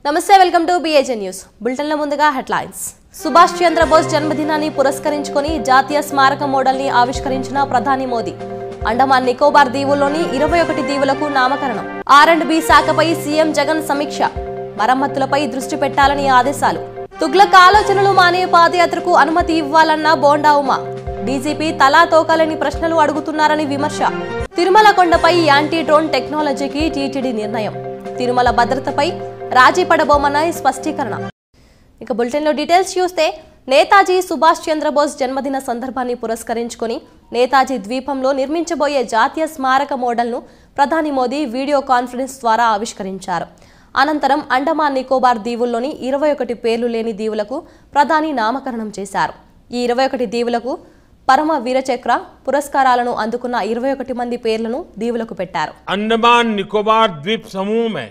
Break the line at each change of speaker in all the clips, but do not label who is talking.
నమస్తే welcome to BAJ news బులెటిన్ల ముందుగా హెడ్లైన్స్ సుభాష్ చంద్రబోస్ జన్మదినాన్ని పురస్కరించుకొని జాతీయ స్మారక మోడల్ ని ఆవిష్కరించిన ప్రధాని మోదీ అండమాన్ నికోబార్ దీవుల్లోని ఇరవై ఒకటి దీవులకు నామకరణం ఆర్ అండ్ బి శాఖపై సీఎం జగన్ సమీక్ష మరమ్మతులపై దృష్టి పెట్టాలని ఆదేశాలు తుగ్లక్ ఆలోచనలు మానే పాదయాత్రకు అనుమతి ఇవ్వాలన్న బోండా ఉమా డీజీపీ తలా తోకాలని ప్రశ్నలు అడుగుతున్నారని విమర్శ తిరుమల కొండపై యాంటీ డ్రోన్ టెక్నాలజీకి టీటీడీ నిర్ణయం తిరుమల భద్రతపై రాజీ పడబోమన్న స్పష్టీకరణ ఇక బులెటిన్లో డీటెయిల్స్ చూస్తే నేతాజీ సుభాష్ చంద్రబోస్ జన్మదిన సందర్భాన్ని పురస్కరించుకొని నేతాజీ ద్వీపంలో నిర్మించబోయే జాతీయ స్మారక మోడల్ను ప్రధాని మోదీ వీడియో కాన్ఫరెన్స్ ద్వారా ఆవిష్కరించారు అనంతరం అండమాన్ నికోబార్ దీవుల్లోని ఇరవై ఒకటి పేర్లు లేని దీవులకు ప్రధాని నామకరణం చేశారు ఈ ఇరవై ఒకటి దీవులకు పరమ వీరచక్ర పురస్కారాలను అందుకున్న ఇరవై ఒకటి మంది పేర్లను దీవులకు పెట్టారు
अंडमान निकोबार द्वीप समूह में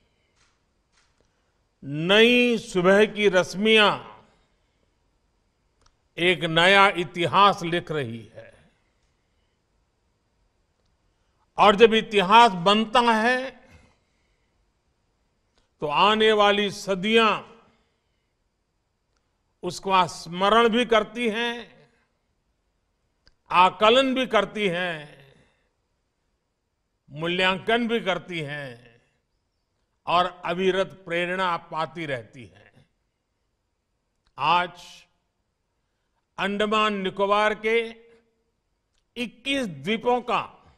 नई सुबह की रश्मियां एक नया इतिहास लिख रही है और जब इतिहास बनता है तो आने वाली सदियां उसका स्मरण भी करती हैं आकलन भी करती हैं मूल्यांकन भी करती हैं और अविरत प्रेरणा पाती रहती हैं आज अंडमान निकोबार के 21 द्वीपों का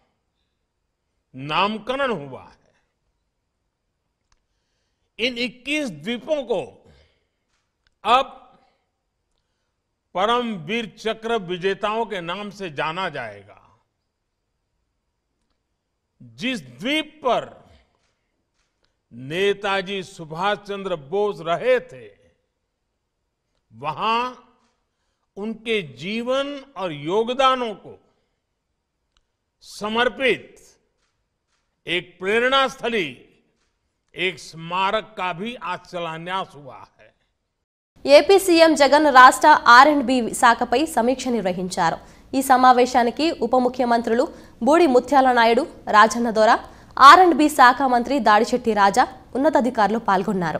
नामकरण हुआ है इन 21 द्वीपों को अब परम वीर चक्र विजेताओं के नाम से जाना जाएगा जिस द्वीप पर नेताजी सुभाष चंद्र बोस रहे थे वहां उनके जीवन और योगदानों को समर्पित एक प्रेरणा स्थली एक स्मारक का भी आज शिलान्यास हुआ है
ఏపీ సీఎం జగన్ రాష్ట్ర ఆర్ అండ్ బి శాఖపై సమీక్ష నిర్వహించారు ఈ సమావేశానికి ఉప ముఖ్యమంత్రులు బూడి ముత్యాల నాయుడు రాజన్న దొర ఆర్ అండ్ బి శాఖ మంత్రి దాడిశెట్టి రాజా ఉన్నతాధికారులు పాల్గొన్నారు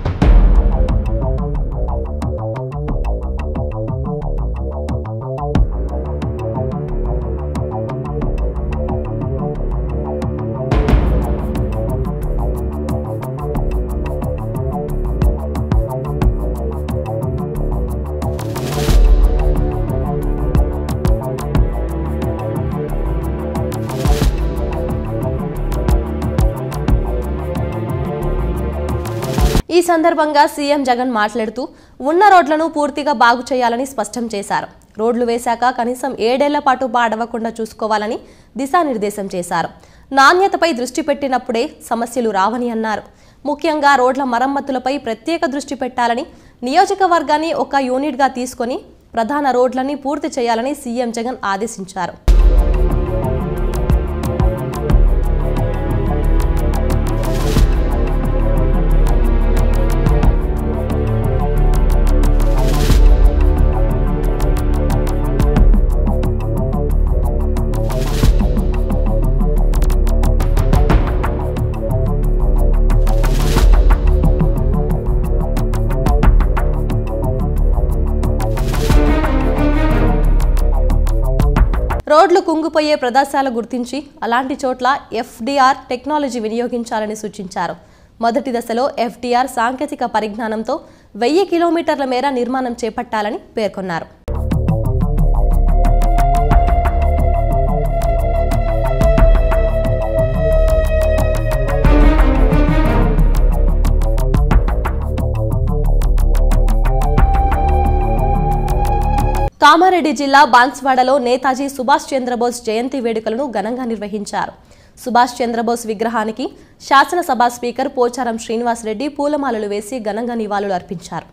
ఈ సందర్భంగా సీఎం జగన్ మాట్లాడుతూ ఉన్న రోడ్లను పూర్తిగా బాగు చేయాలని స్పష్టం చేశారు రోడ్లు వేశాక కనీసం ఏడేళ్ల పాటు పాడవకుండా చూసుకోవాలని దిశానిర్దేశం చేశారు నాణ్యతపై దృష్టి పెట్టినప్పుడే సమస్యలు రావని అన్నారు ముఖ్యంగా రోడ్ల మరమ్మతులపై ప్రత్యేక దృష్టి పెట్టాలని నియోజకవర్గాన్ని ఒక యూనిట్గా తీసుకొని ప్రధాన రోడ్లన్నీ పూర్తి చేయాలని సీఎం జగన్ ఆదేశించారు రోడ్లు కుంగిపోయే ప్రదేశాలు గుర్తించి అలాంటి చోట్ల ఎఫ్డీఆర్ టెక్నాలజీ వినియోగించాలని సూచించారు మొదటి దశలో ఎఫ్డీఆర్ సాంకేతిక పరిజ్ఞానంతో వెయ్యి కిలోమీటర్ల మేర నిర్మాణం చేపట్టాలని పేర్కొన్నారు కామారెడ్డి జిల్లా బాన్స్వాడలో నేతాజీ సుభాష్ చంద్రబోస్ జయంతి వేడుకలను ఘనంగా నిర్వహించారు సుభాష్ చంద్రబోస్ విగ్రహానికి శాసనసభ స్పీకర్ పోచారం శ్రీనివాసరెడ్డి పూలమాలలు వేసి ఘనంగా నివాళులు అర్పించారు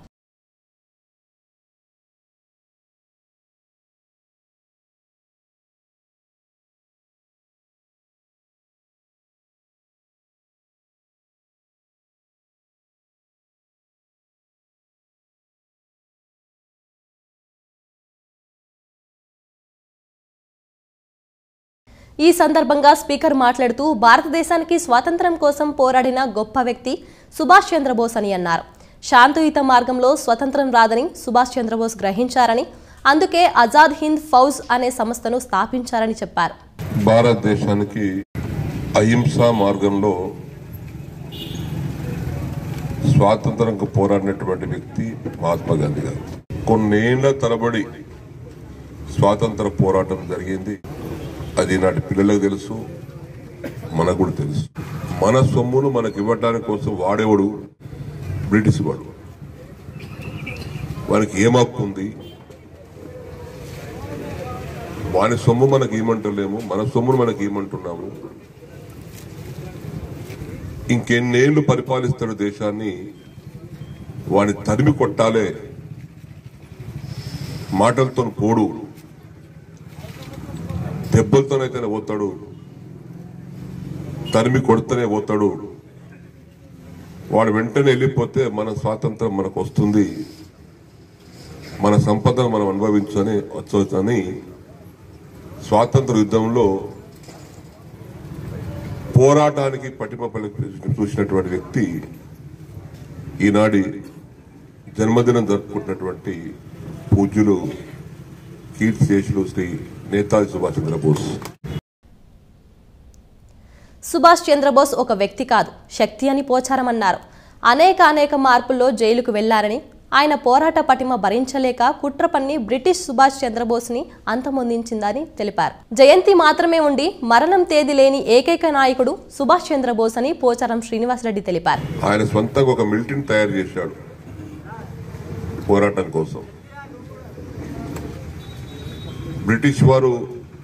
ఈ సందర్భంగా స్పీకర్ మాట్లాడుతూ భారతదేశానికి స్వాతంత్ర్యం కోసం పోరాడిన గొప్ప వ్యక్తి సుభాష్ చంద్రబోస్ అని అన్నారు శాంతియుత మార్గంలో స్వతంత్రం రాదని సుభాష్ చంద్రబోస్ గ్రహించారని అందుకే ఆజాద్ హింద్ ఫౌజ్ అనే సంస్థను స్థాపించారని చెప్పారు
భారతదేశానికి అహింసా మార్గంలో స్వాతంత్రంకు పోరాడినటువంటి వ్యక్తి మహాత్మా గాంధీ గారు కొన్నేళ్ల తరబడి స్వాతంత్ర పోరాటం జరిగింది అది నాటి పిల్లలకు తెలుసు మనకు కూడా తెలుసు మన సొమ్మును మనకు ఇవ్వడానికి కోసం వాడేవాడు బ్రిటిష్ వాడు వానికి ఏం హక్కు ఉంది వాని సొమ్ము మనకి ఏమంటలేము మన సొమ్మును మనకి ఏమంటున్నాము ఇంకెన్నేళ్లు పరిపాలిస్తాడు దేశాన్ని వాని తరిమి కొట్టాలే మాటలతో పోడు దెబ్బలతోనైతేనే పోతాడు తరిమి కొడితేనే పోతాడు వాడు వెంటనే వెళ్ళిపోతే మన స్వాతంత్రం మనకు వస్తుంది మన సంపదను మనం అనుభవించని వచ్చని స్వాతంత్ర యుద్ధంలో పోరాటానికి పటిమ పలికి చూసినటువంటి వ్యక్తి ఈనాడి జన్మదినం జరుపుకుంటున్నటువంటి పూజ్యులు కీర్తిశేషులు శ్రీ నేతాజీ సుభాష్ చంద్రబోస్
సుభాష్ చంద్రబోస్ ఒక వ్యక్తి కాదు శక్తి అని పోచారమన్నారు అనేక అనేక మార్పుల్లో జైలుకు వెళ్లారని ఆయన పోరాట పటిమ భరించలేక కుట్ర పన్ని బ్రిటిష్ సుభాష్ చంద్రబోస్ని అంతమొందించిందని తెలిపారు జయంతి మాత్రమే ఉండి మరణం తేదీ లేని ఏకైక నాయకుడు సుభాష్ చంద్రబోస్ అని పోచారం శ్రీనివాసరెడ్డి తెలిపారు
ఆయన సొంతంగా ఒక మిలిటరీని తయారు చేశాడు పోరాటం కోసం బ్రిటిష్ వారు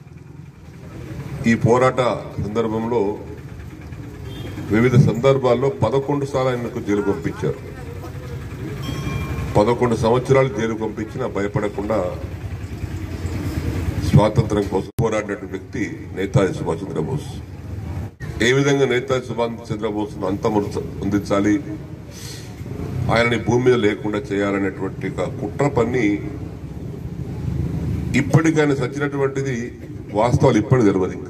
ఈ పోరాట సందర్భంలో వివిధ సందర్భాల్లో పదకొండు సార్లు ఆయనకు జైలు పంపించారు పదకొండు సంవత్సరాలు జైలు పంపించినా భయపడకుండా స్వాతంత్రం కోసం పోరాడినటువంటి వ్యక్తి నేతాజీ సుభాష్ చంద్రబోస్ ఏ విధంగా నేతాజీ సుభాష్ చంద్రబోస్ అంతం అందించాలి ఆయనని భూమి మీద లేకుండా చేయాలనేటువంటి ఒక కుట్ర పన్ని ఇప్పటికి ఆయన సచ్చినటువంటిది వాస్తవాలు ఇప్పటికి తెలియదు ఇంకా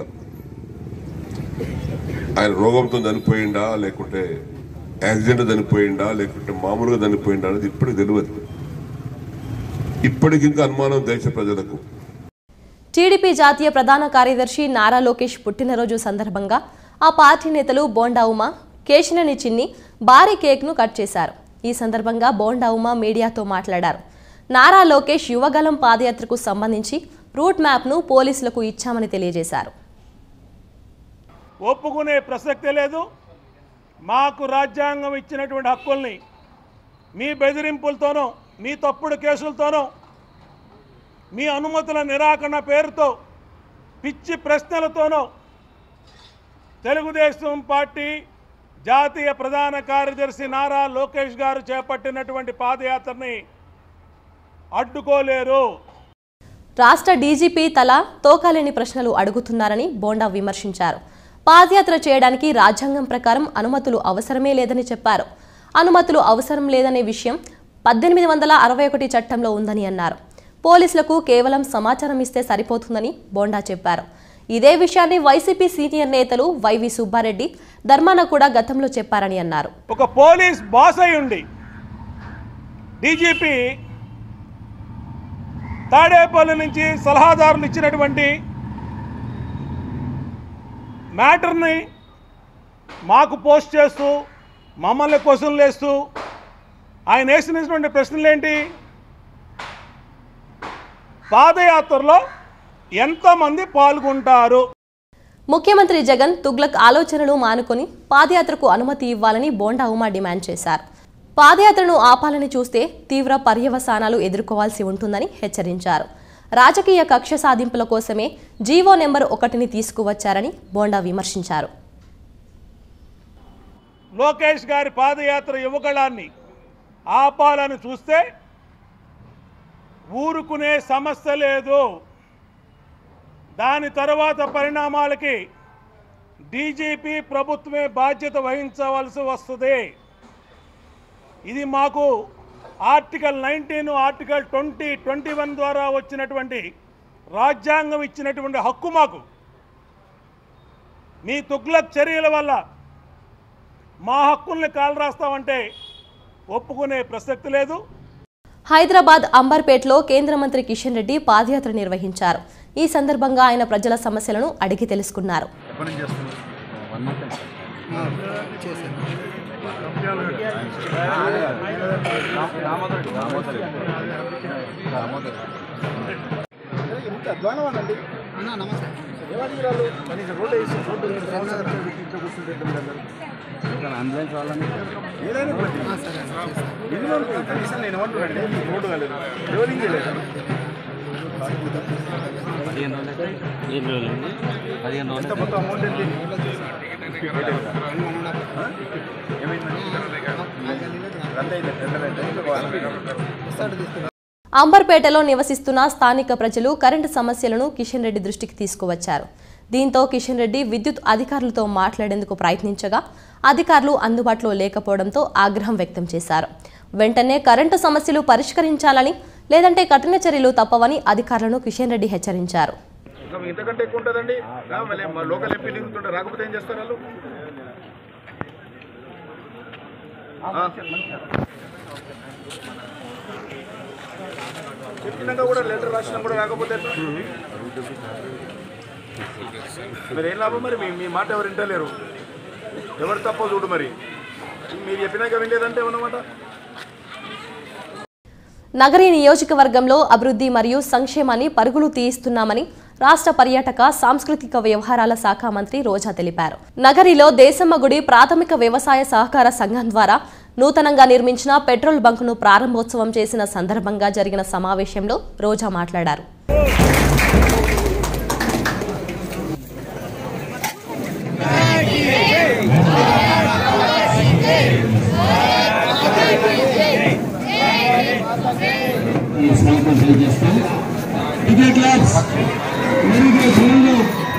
ఆయన రోగంతో చనిపోయిందా లేకుంటే యాక్సిడెంట్ చనిపోయిందా లేకుంటే మామూలుగా చనిపోయిందా అనేది ఇప్పటికి తెలియదు ఇప్పటికి ఇంకా అనుమానం దేశ ప్రజలకు
టీడీపీ జాతీయ ప్రధాన కార్యదర్శి నారా లోకేష్ పుట్టినరోజు సందర్భంగా ఆ పార్టీ నేతలు బోండా ఉమా కేశినేని చిన్ని భారీ కేక్ను కట్ చేశారు ఈ సందర్భంగా బోండా ఉమా మీడియాతో మాట్లాడారు నారా లోకేష్ యువగలం పాదయాత్రకు సంబంధించి రూట్ మ్యాప్ను పోలీసులకు ఇచ్చామని తెలియజేశారు
ఒప్పుకునే ప్రసక్తే లేదు మాకు రాజ్యాంగం ఇచ్చినటువంటి హక్కుల్ని మీ బెదిరింపులతోనో మీ తప్పుడు కేసులతోనో మీ అనుమతుల నిరాకరణ పేరుతో పిచ్చి ప్రశ్నలతోనో తెలుగుదేశం పార్టీ జాతీయ ప్రధాన కార్యదర్శి నారా లోకేష్ గారు చేపట్టినటువంటి పాదయాత్రని అడ్డుకోలేరు
రాష్ట్ర డీజీపీ తల తోకాలేని ప్రశ్నలు అడుగుతున్నారని బోండా విమర్శించారు పాదయాత్ర చేయడానికి రాజ్యాంగం ప్రకారం అనుమతులు అవసరమే లేదని చెప్పారు అనుమతులు అవసరం లేదనే విషయం పద్దెనిమిది వందల అరవై ఒకటి చట్టంలో ఉందని అన్నారు పోలీసులకు కేవలం సమాచారం ఇస్తే సరిపోతుందని బోండా చెప్పారు ఇదే విషయాన్ని వైసీపీ సీనియర్ నేతలు వైవి సుబ్బారెడ్డి ధర్మాన కూడా గతంలో చెప్పారని అన్నారు
ఒక పోలీస్ బాస్ అయి ఉండి డీజీపీ తాడేపల్లి నుంచి సలహాదారులు ఇచ్చినటువంటి మ్యాటర్ని మాకు పోస్ట్ చేస్తూ మమ్మల్ని క్వశ్చన్లు వేస్తూ ఆయన వేసినటువంటి ప్రశ్నలు ఏంటి పాదయాత్రలో ఎంతమంది పాల్గొంటారు
ముఖ్యమంత్రి జగన్ తుగ్లక్ ఆలోచనలు మానుకొని పాదయాత్రకు అనుమతి ఇవ్వాలని బోండా ఉమా డిమాండ్ చేశారు పాదయాత్రను ఆపాలని చూస్తే తీవ్ర పర్యవసానాలు ఎదుర్కోవాల్సి ఉంటుందని హెచ్చరించారు రాజకీయ కక్ష సాధింపుల కోసమే జీవో నెంబర్ ఒకటిని తీసుకువచ్చారని బోండా విమర్శించారు
లోకేష్ గారి పాదయాత్ర యువగళాన్ని ఆపాలని చూస్తే ఊరుకునే సమస్య లేదు దాని తర్వాత పరిణామాలకి డీజీపీ ప్రభుత్వమే బాధ్యత వహించవలసి వస్తుంది ఇది మాకు article nineteen article twenty twenty one ద్వారా వచ్చినటువంటి రాజ్యాంగం ఇచ్చినటువంటి హక్కు మాకు మీ తుగ్లక్ చర్యల వల్ల మా హక్కుల్ని కాలు రాస్తామంటే ఒప్పుకునే ప్రసక్తి లేదు
హైదరాబాద్ అంబర్పేటలో కేంద్ర మంత్రి కిషన్ రెడ్డి పాదయాత్ర నిర్వహించారు ఈ సందర్భంగా ఆయన ప్రజల సమస్యలను అడిగి తెలుసుకున్నారు
ఎప్పటి నుంచి చేస్తున్నారు వన్ మంత్ ఇంత అధ్వానం అండి అన్న నమస్తే ఏమడిగిరాలు కనీసం రోడ్డు వేసి రోడ్డు ఇంట్లో కూర్చుంటే అంబులెన్స్ వాళ్ళని ఏదైనా ఇబ్బంది మినిమం కనీసం నేను ఏమంటున్నాను రోడ్డు కాలేదు ఎవరికి చేయలేదు
పదిహేను రోజులు ఎన్ని రోజులు పదిహేను
ఎంత
రోజులు
మొత్తం అమౌంట్ ఎంత ఏమైందండి రద్దు అయింది టెండర్ అయితే
అంబర్పేటలో నివసిస్తున్న స్థానిక ప్రజలు కరెంటు సమస్యలను కిషన్ రెడ్డి దృష్టికి తీసుకువచ్చారు దీంతో కిషన్ రెడ్డి విద్యుత్ అధికారులతో మాట్లాడేందుకు ప్రయత్నించగా అధికారులు అందుబాటులో లేకపోవడంతో ఆగ్రహం వ్యక్తం చేశారు వెంటనే కరెంటు సమస్యలు పరిష్కరించాలని లేదంటే కఠిన చర్యలు తప్పవని అధికారులను కిషన్ రెడ్డి హెచ్చరించారు
ఇంకా ఇంతకంటే ఎక్కువ ఉంటుందండి రా, మళ్ళీ మా లోకల్ ఎంపీ తిరుగుతుంటే రాకపోతే ఏం చేస్తారు వాళ్ళు ఆ? చెప్పినాక కూడా లెటర్ రాసినా కూడా రాకపోతే ఎట్లా? మరి ఏం లాభం మరి మీ మీ మాట ఎవరు వింటలేరు ఎవరు తప్పో చూడు మరి మీరు చెప్పినాక వినలేదంటే ఏమన్నమాట
నగరి నియోజకవర్గంలో అభివృద్ధి మరియు సంక్షేమాన్ని పరుగులు తీయిస్తున్నామని రాష్ట్ర పర్యాటక సాంస్కృతిక వ్యవహారాల శాఖ మంత్రి రోజా తెలిపారు నగరిలో దేశమ్మ గుడి ప్రాథమిక వ్యవసాయ సహకార సంఘం ద్వారా నూతనంగా నిర్మించిన పెట్రోల్ బంకును ప్రారంభోత్సవం చేసిన సందర్భంగా జరిగిన సమావేశంలో రోజా మాట్లాడారు
ఈ స్వాగతం తెలియజేస్తాం టికెట్ క్లాబ్స్ మెరుగు ఫోన్లు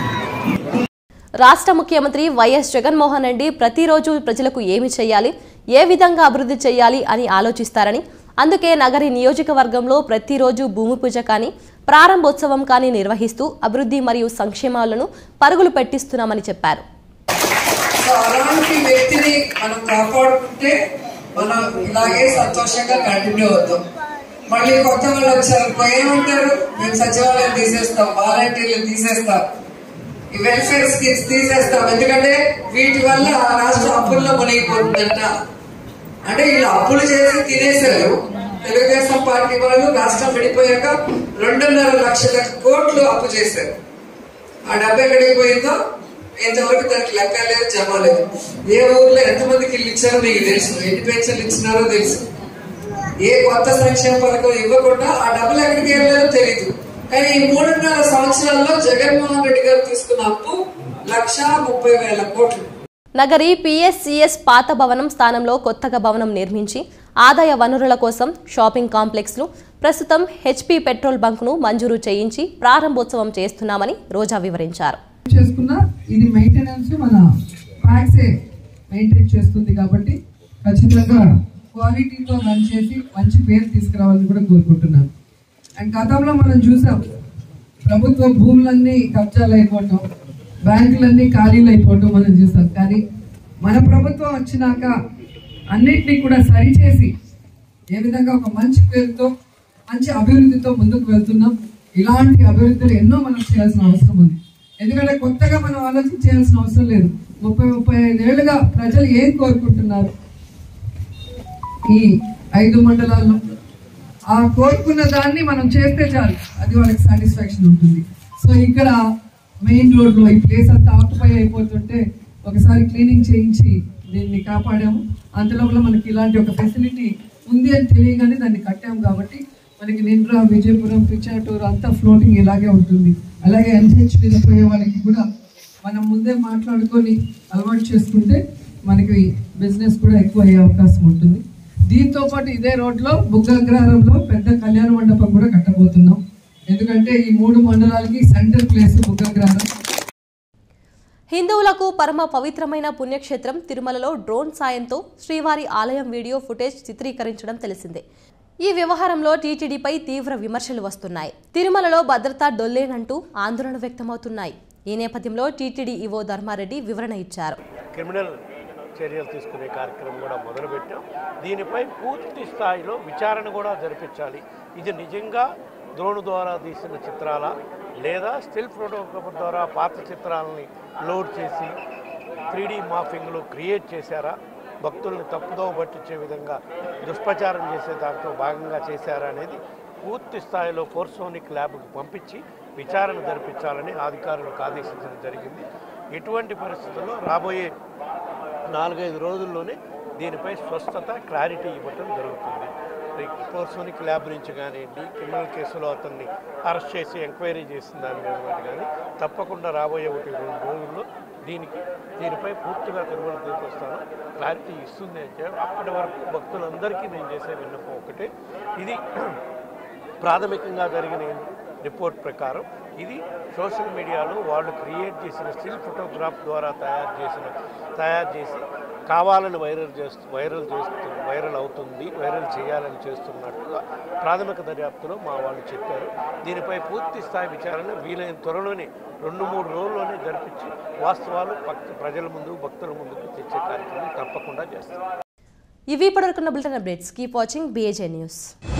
రాష్ట్ర ముఖ్యమంత్రి వైఎస్ జగన్మోహన్ రెడ్డి ప్రతిరోజు ప్రజలకు ఏమి చేయాలి ఏ విధంగా అభివృద్ధి చేయాలి అని ఆలోచిస్తారని అందుకే నగరి నియోజకవర్గంలో ప్రతిరోజు భూమి పూజ కానీ ప్రారంభోత్సవం కానీ నిర్వహిస్తూ అభివృద్ధి మరియు సంక్షేమాలను పరుగులు పెట్టిస్తున్నామని చెప్పారు
సో అలాంటి వ్యక్తిని మనం కాపాడుకుంటే మనం ఇలాగే సంతోషంగా కంటిన్యూ అవుతాం మళ్ళీ కొత్త వాళ్ళు వచ్చారు ఏమంటారు మేము సచివాలయం తీసేస్తాం వాలంటీర్లు తీసేస్తాం ఈ వెల్ఫేర్ స్కీమ్స్ తీసేస్తాం ఎందుకంటే వీటి వల్ల ఆ రాష్ట్రం అప్పుల్లో మునిగిపోతుందంట అంటే వీళ్ళు అప్పులు చేసి తినేశారు తెలుగుదేశం పార్టీ వాళ్ళు రాష్ట్రం విడిపోయాక రెండున్నర లక్షల కోట్లు అప్పు చేశారు ఆ డబ్బు ఎక్కడికి పోయిందో ఇంతవరకు దానికి లెక్క లేదు జమ లేదు ఏ ఊర్లో ఎంతమందికి ఇల్లు ఇచ్చారో మీకు తెలుసు ఎన్ని పెన్షన్లు ఇచ్చినారో తెలుసు ఏ కొత్త సంక్షేమ పథకం ఇవ్వకుండా ఆ డబ్బులు ఎక్కడికి వెళ్ళారో తెలియదు కానీ ఈ మూడున్నర సంవత్సరాల్లో జగన్మోహన్ రెడ్డి గారు తీసుకున్న అప్పు లక్ష ముప్పై వేల కోట్లు
నగరి పిఎస్సిఎస్ పాత భవనం స్థానంలో కొత్తగా భవనం నిర్మించి ఆదాయ వనరుల కోసం షాపింగ్ కాంప్లెక్స్ను ప్రస్తుతం హెచ్పి పెట్రోల్ బంక్ను మంజూరు చేయించి ప్రారంభోత్సవం చేస్తున్నామని రోజా వివరించారు
చేసుకున్నా ఇది మెయింటెనెన్స్ మన ట్యాక్సే మెయింటైన్ చేస్తుంది కాబట్టి ఖచ్చితంగా క్వాలిటీతో రన్ చేసి మంచి పేరు తీసుకురావాలని కూడా కోరుకుంటున్నాను అండ్ గతంలో మనం చూసాం ప్రభుత్వ భూములన్నీ కబ్జాలు అయిపోవటం బ్యాంకులన్నీ ఖాళీలు అయిపోవటం మనం చూసాం కానీ మన ప్రభుత్వం వచ్చినాక అన్నిటినీ కూడా సరిచేసి ఏ విధంగా ఒక మంచి పేరుతో మంచి అభివృద్ధితో ముందుకు వెళ్తున్నాం ఇలాంటి అభివృద్ధులు ఎన్నో మనం చేయాల్సిన అవసరం ఉంది ఎందుకంటే కొత్తగా మనం ఆలోచించాల్సిన అవసరం లేదు ముప్పై ముప్పై ఐదేళ్లుగా ప్రజలు ఏం కోరుకుంటున్నారు ఈ ఐదు మండలాల్లో ఆ కోరుకున్న దాన్ని మనం చేస్తే చాలు అది వాళ్ళకి సాటిస్ఫాక్షన్ ఉంటుంది సో ఇక్కడ మెయిన్ రోడ్ లో ఈ ప్లేస్ అంతా ఆక్యుపై అయిపోతుంటే ఒకసారి క్లీనింగ్ చేయించి దీన్ని కాపాడాము అంతలోపల మనకి ఇలాంటి ఒక ఫెసిలిటీ ఉంది అని తెలియగానే దాన్ని కట్టాము కాబట్టి మనకి నిండ్రా విజయపురం పిచ్చాటూరు అంతా ఫ్లోటింగ్ ఇలాగే ఉంటుంది అలాగే ఎన్హెచ్ మీద పోయే వాళ్ళకి కూడా మనం ముందే మాట్లాడుకొని అలవాటు చేసుకుంటే మనకి బిజినెస్ కూడా ఎక్కువ అయ్యే అవకాశం ఉంటుంది దీంతో పాటు ఇదే రోడ్లో బుగ్గగ్రహారంలో పెద్ద కళ్యాణ మండపం కూడా కట్టబోతున్నాం ఎందుకంటే ఈ మూడు మండలాలకి సెంటర్ ప్లేస్ బుగ్గగ్రహారం
హిందువులకు పరమ పవిత్రమైన పుణ్యక్షేత్రం తిరుమలలో డ్రోన్ సాయంతో శ్రీవారి ఆలయం వీడియో ఫుటేజ్ చిత్రీకరించడం తెలిసిందే ఈ వ్యవహారంలో టీటీడీపై తీవ్ర విమర్శలు వస్తున్నాయి తిరుమలలో భద్రత డొల్లేనంటూ ఆందోళన వ్యక్తమవుతున్నాయి ఈ నేపథ్యంలో టీటీడీ ఈవో ధర్మారెడ్డి వివరణ ఇచ్చారు
క్రిమినల్ చర్యలు తీసుకునే కార్యక్రమం కూడా మొదలుపెట్టాం దీనిపై పూర్తి స్థాయిలో విచారణ కూడా జరిపించాలి ఇది నిజంగా ద్రోణు ద్వారా తీసిన చిత్రాల లేదా స్టిల్ ఫోటోగ్రఫర్ ద్వారా పాత చిత్రాలని లోడ్ చేసి త్రీ మాఫింగ్లు క్రియేట్ చేశారా భక్తుల్ని తప్పుదోవ పట్టించే విధంగా దుష్ప్రచారం చేసే దాంట్లో భాగంగా చేశారా అనేది పూర్తి స్థాయిలో ఫోర్సోనిక్ ల్యాబ్కు పంపించి విచారణ జరిపించాలని అధికారులకు ఆదేశించడం జరిగింది ఎటువంటి పరిస్థితుల్లో రాబోయే నాలుగైదు రోజుల్లోనే దీనిపై స్పష్టత క్లారిటీ ఇవ్వటం జరుగుతుంది ఫోర్సోనిక్ ల్యాబ్ నుంచి కానివ్వండి క్రిమినల్ కేసులో అతన్ని అరెస్ట్ చేసి ఎంక్వైరీ చేసిన దాని మీద ఒకటి కానీ తప్పకుండా రాబోయే ఒకటి రెండు రోజుల్లో దీనికి దీనిపై పూర్తిగా కనుగోలు తీసుకొస్తాను క్లారిటీ ఇస్తుంది అంటే అప్పటి వరకు భక్తులందరికీ నేను చేసే విన్నపం ఒకటే ఇది ప్రాథమికంగా జరిగిన రిపోర్ట్ ప్రకారం ఇది సోషల్ మీడియాలో వాళ్ళు క్రియేట్ చేసిన స్టిల్ ఫోటోగ్రాఫ్ ద్వారా తయారు చేసిన తయారు చేసి కావాలని వైరల్ చేస్తూ వైరల్ చేస్తూ వైరల్ అవుతుంది వైరల్ చేయాలని చేస్తున్నట్టుగా ప్రాథమిక దర్యాప్తులో మా వాళ్ళు చెప్పారు దీనిపై పూర్తి స్థాయి విచారణ వీలైన త్వరలోనే రెండు మూడు రోజుల్లోనే జరిపించి వాస్తవాలు భక్త ప్రజల ముందు భక్తుల ముందుకు తెచ్చే కార్యక్రమం తప్పకుండా చేస్తాం
ఇవి ఇప్పటివరకున్న bulletin updates keep watching BAJ news